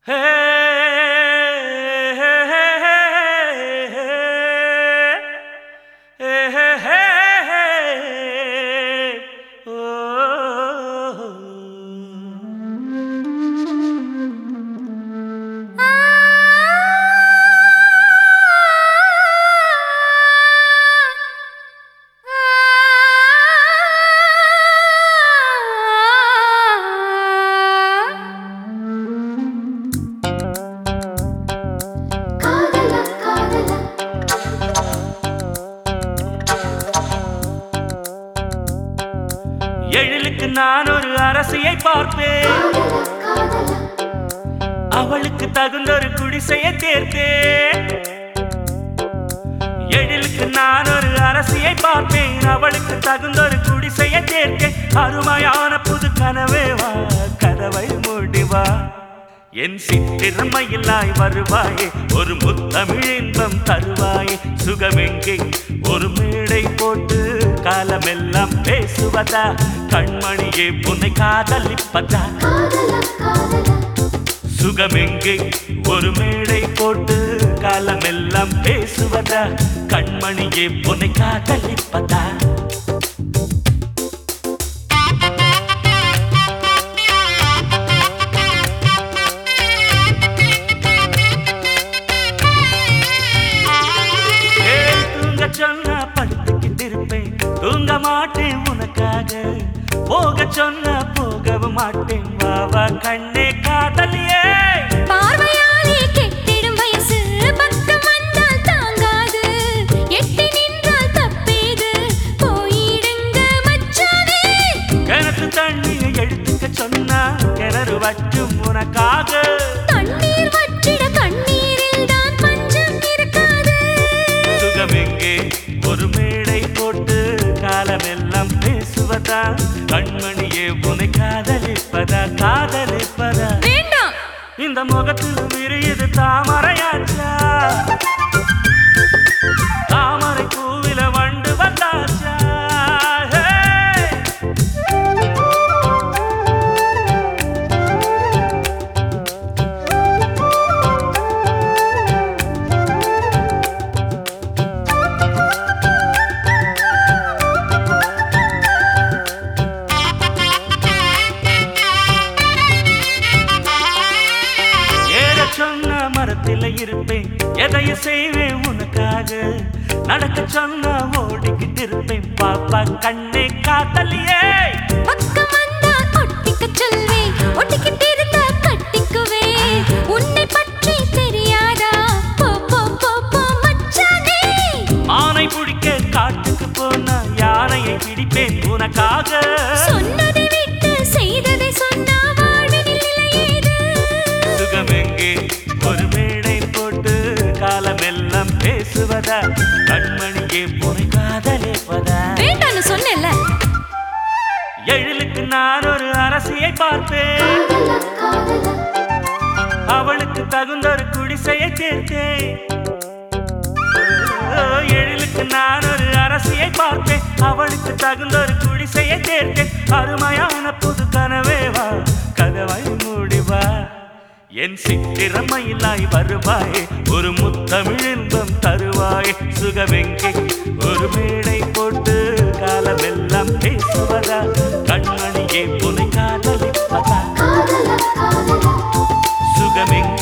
எழிலுக்கு நான் ஒரு அரசியை பார்ப்பேன் அவளுக்கு தகுந்த ஒரு குடிசையை தேர்ப்பேன் எழிலுக்கு நான் ஒரு அரசியை பார்ப்பேன் அவளுக்கு தகுந்த ஒரு குடிசையை தேர்ப்பேன் அருமையான புது கனவே வா கதவை மூடிவா என் சித்திரமையில்லாய் வருவாயே ஒரு முத்தமிழ் இன்பம் தருவாயே சுகமெங்கே ஒரு மேடை போட்டு காலமெல்லாம் பேசுவதா கண்மணியே புனை காதலிப்பதா சுகமெங்கே ஒரு மேடை போட்டு காலமெல்லாம் பேசுவதா கண்மணியே புனை காதலிப்பதா ஏய், தூங்க சொன்னா படுத்துக்கிட்டு இருப்பேன் தூங்க மாட்டேன் உனக்காக போக சொன்னா போகவும் மாட்டேன் வா வா கண்ணே காதலியே பார்வையாலே கெட்டிடும் வயசு பக்கம் வந்தால் தாங்காது எட்டி நின்றால் தப்பேது போயிடுங்க மச்சானே கிணத்து தண்ணியை எடுத்துக்க சொன்னா கிணறு வற்றும் உனக்காக தண்ணீர் வற்றிட கண்ணீரில் தான் பஞ்சம் இருக்காது சுகமெங்கே ஒரு மேடை போட்டு காலமெல்லாம் பேசுவதா கண்மணியே உனை காதலிப்பதா காதலிப்பதா வேண்டாம் இந்த முகத்தில் விரியுது தாமரையாச்சா தாமரை பூவில வண்டு வந்தாச்சா ஹே! ஏற சொன்ன மரத்தில் இருப்பேன் எதையும் செய்வேன் உனக்காக நடக்க சொன்னா ஓடிக்கிட்டு இருப்பேன் பாப்பா கண்ணே காத்தலியே பக்கம் வந்தால் ஒட்டிக்கச் சொல்வேன் ஒட்டிக்கிட்டு இருந்தா கட்டிக்குவேன் உன்னை பற்றி தெரியாதா போ போ போ போ மச்சானே ஆனை பிடிக்க காட்டுக்கு போனா யானையை பிடிப்பேன் உனக்காக சொன்னதை விட்டு செய்ததை சொன்னா வாழ்வினில் நிலையேது சுகமெங்கே ஒரு மேடை போட்டு காலமெல்லாம் பேசுவதா கண்மணியே பொறை காதலிப்பதா வேண்டான்னு சொன்னேன்ல எழிலுக்கு நான் ஒரு அரசியை பார்ப்பேன் அவளுக்கு தகுந்த ஒரு குடிசையை சேர்த்தேன் ஓ, எழிலுக்கு நான் ஒரு அரசியை பார்ப்பேன் அவளுக்கு தகுந்த ஒரு குடிசையை சேர்த்தேன் அருமையான புது கனவே வா கதவை மூடிவா என் சித்திரமையிலாய் வருவாய் ஒரு முத்தமிழ் இன்பம் தருவாய் சுகவெங்கே ஒரு மேடை போட்டு காலமெல்லாம் பேசுவதா கண்மணியே புனை காதலிப்பதா சுகமெங்கே